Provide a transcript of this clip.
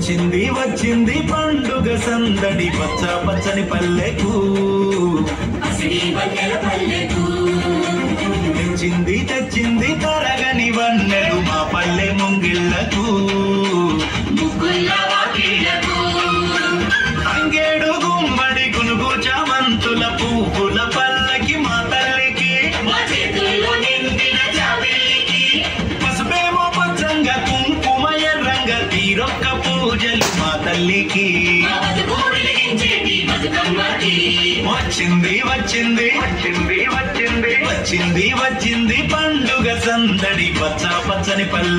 వచ్చింది వచ్చింది పండుగ సందడి పచ్చ పచ్చని పల్లెకు పసిడి వన్నెల పల్లెకు తెచ్చింది తెచ్చింది తరగని వన్నెలు మా పల్లె ముంగిళ్లకు ముగ్గుల వాకిళ్లకు అంగేడు గుమ్మడి గునుగు చామంతుల పువ్వుల పల్లకి మా తల్లికి మా చేతుల్లో నిండిన జాబిల్లికి పసుపేమో పచ్చంగా కుంకుమ ఎర్రంగా తీరొక్క పూజలు మా తల్లికి మా బతుకు వెలిగించేటి బతుకమ్మకి వచ్చింది వచ్చింది వచ్చింది వచ్చింది వచ్చింది వచ్చింది పండుగ సందడి పచ్చ పచ్చని పల్లె